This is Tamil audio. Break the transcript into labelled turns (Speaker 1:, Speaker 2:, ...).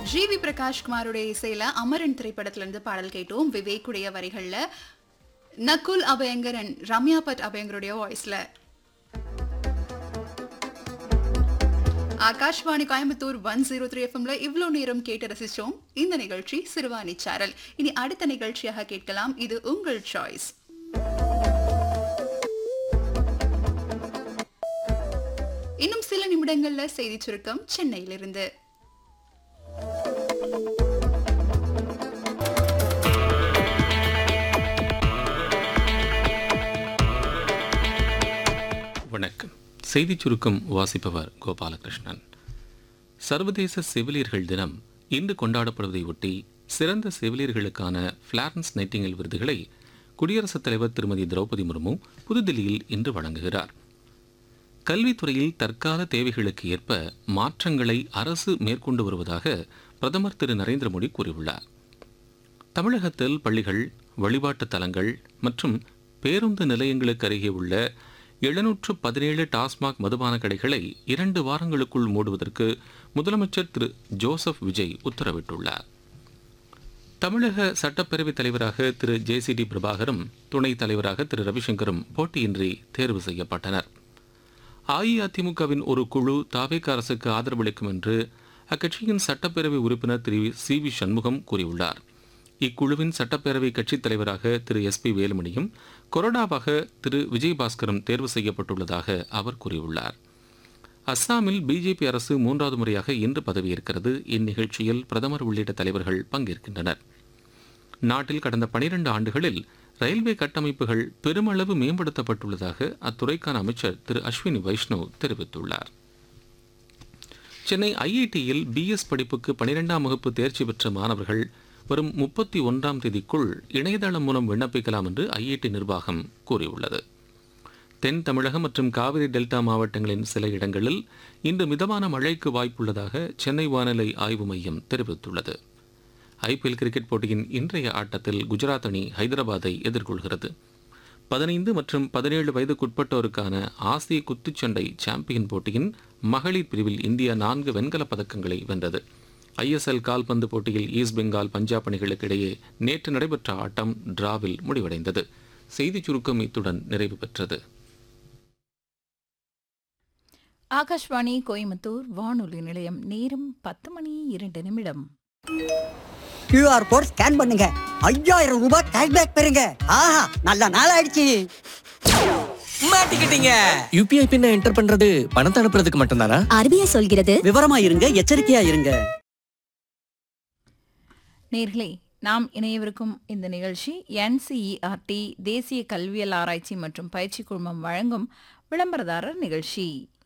Speaker 1: ஜி வி பிரகாஷ் குமாருடைய இசையில அமரன் திரைப்படத்துல இருந்து பாடல் கேட்டோம் விவேக்குடைய வரிகள்ல நகுல் அபயங்கரன் ரம்யா பட் அபயங்கருடைய வாய்ஸ்ல Akashvani Coimbatore one zero three எஃப்எம்ல இவ்வளோ நேரம் கேட்டு ரசிச்சோம் இந்த நிகழ்ச்சி சிறுவாணி சாரல் இனி அடுத்த நிகழ்ச்சியாக கேட்கலாம் இது உங்கள் சாய்ஸ் இன்னும் சில நிமிடங்கள்ல செய்தி சுருக்கம் சென்னையிலிருந்து
Speaker 2: வணக்கம் செய்திச் சுருக்கம் வாசிப்பவர் கோபாலகிருஷ்ணன் சர்வதேச செவிலியர்கள் தினம் இன்று கொண்டாடப்படுவதை ஒட்டி சிறந்த செவிலியர்களுக்கான பிளாரன்ஸ் நைட்டிங்கல் விருதுகளை குடியரசுத் தலைவர் திருமதி திரௌபதி முர்மு புதுதில்லியில் இன்று வழங்குகிறார் கல்வித்துறையில் தற்கால தேவைகளுக்கு ஏற்ப மாற்றங்களை அரசு மேற்கொண்டு வருவதாக பிரதமர் திரு நரேந்திர மோடி கூறியுள்ளார் தமிழகத்தில் பள்ளிகள் வழிபாட்டு தலங்கள் மற்றும் பேருந்து நிலையங்களுக்கு அருகே உள்ள எழுநூற்று பதினேழு டாஸ்மாக் மதுபான கடைகளை இரண்டு வாரங்களுக்குள் மூடுவதற்கு முதலமைச்சர் திரு ஜோசப் விஜய் உத்தரவிட்டுள்ளார் தமிழக சட்டப்பேரவைத் தலைவராக திரு ஜேசிடி பிரபாகரும் துணைத் தலைவராக திரு ரவிசங்கரும் போட்டியின்றி தேர்வு செய்யப்பட்டனர் அஇஅதிமுகவின் ஒரு குழு தாவேக அரசுக்கு ஆதரவளிக்கும் என்று அக்கட்சியின் சட்டப்பேரவை உறுப்பினர் திரு சி வி சண்முகம் கூறியுள்ளார் இக்குழுவின் சட்டப்பேரவை கட்சித் தலைவராக திரு எஸ் பி வேலுமணியும் கொறடாவாக திரு விஜயபாஸ்கரும் தேர்வு செய்யப்பட்டுள்ளதாக அவர் கூறியுள்ளார் அஸ்ஸாமில் பிஜேபி அரசு மூன்றாவது முறையாக இன்று பதவியேற்கிறது இந்நிகழ்ச்சியில் பிரதமர் உள்ளிட்ட தலைவர்கள் பங்கேற்கின்றனர் நாட்டில் கடந்த பனிரெண்டு ஆண்டுகளில் ரயில்வே கட்டமைப்புகள் பெருமளவு மேம்படுத்தப்பட்டுள்ளதாக அத்துறைக்கான அமைச்சர் திரு அஸ்வினி வைஷ்ணவ் தெரிவித்துள்ளார் சென்னை ஐஐடியில் பிஎஸ் படிப்புக்கு பனிரெண்டாம் வகுப்பு தேர்ச்சி பெற்ற மாணவர்கள் வரும் முப்பத்தி ஒன்றாம் தேதிக்குள் இணையதளம் மூலம் விண்ணப்பிக்கலாம் என்று ஐஐடி நிர்வாகம் கூறியுள்ளது தென் தமிழகம் மற்றும் காவிரி டெல்டா மாவட்டங்களின் சில இடங்களில் இன்று மிதமான மழைக்கு வாய்ப்புள்ளதாக சென்னை வானிலை ஆய்வு மையம் தெரிவித்துள்ளது ஐபிஎல் கிரிக்கெட் போட்டியின் இன்றைய ஆட்டத்தில் குஜராத் அணி ஹைதராபாத்தை எதிர்கொள்கிறது பதினைந்து மற்றும் பதினேழு வயதுக்குட்பட்டோருக்கான ஆசிய குத்துச்சண்டை சாம்பியன் போட்டியின் மகளிர் பிரிவில் இந்தியா நான்கு வெண்கலப் பதக்கங்களை வென்றது ஐஎஸ்எல் கால்பந்து போட்டியில் ஈஸ்ட் பெங்கால் பஞ்சாப் அணிகளுக்கு இடையே நேற்று நடைபெற்ற ஆட்டம் டிராவில் முடிவடைந்தது செய்திச் சுருக்கம் இத்துடன் நிறைவு பெற்றது
Speaker 3: ஆகாஷ்வாணி கோயம்புத்தூர் வானொலி நிலையம் நேரம் பத்து மணி இரண்டு நிமிடம்
Speaker 4: கியூஆர் கோட் ஸ்கேன் பண்ணுங்க ஐயாயிரம் ரூபாய் கேஷ்பேக் பெறுங்க ஆஹா நல்ல நாள் ஆயிடுச்சு
Speaker 5: மாட்டிக்கிட்டீங்க யூபிஐ பின்ன என்டர் பண்றது பணத்தை அனுப்புறதுக்கு மட்டும்தானா
Speaker 6: ஆர்பிஐ சொல்கிறது
Speaker 4: விவரமா இருங்க எச்சரிக்கையா இருங்க
Speaker 3: நேர்களே நாம் இணையவிருக்கும் இந்த நிகழ்ச்சி என்சிஇஆர்டி தேசிய கல்வியல் ஆராய்ச்சி மற்றும் பயிற்சி குழுமம் வழங்கும் விளம்பரதாரர் நிகழ்ச்சி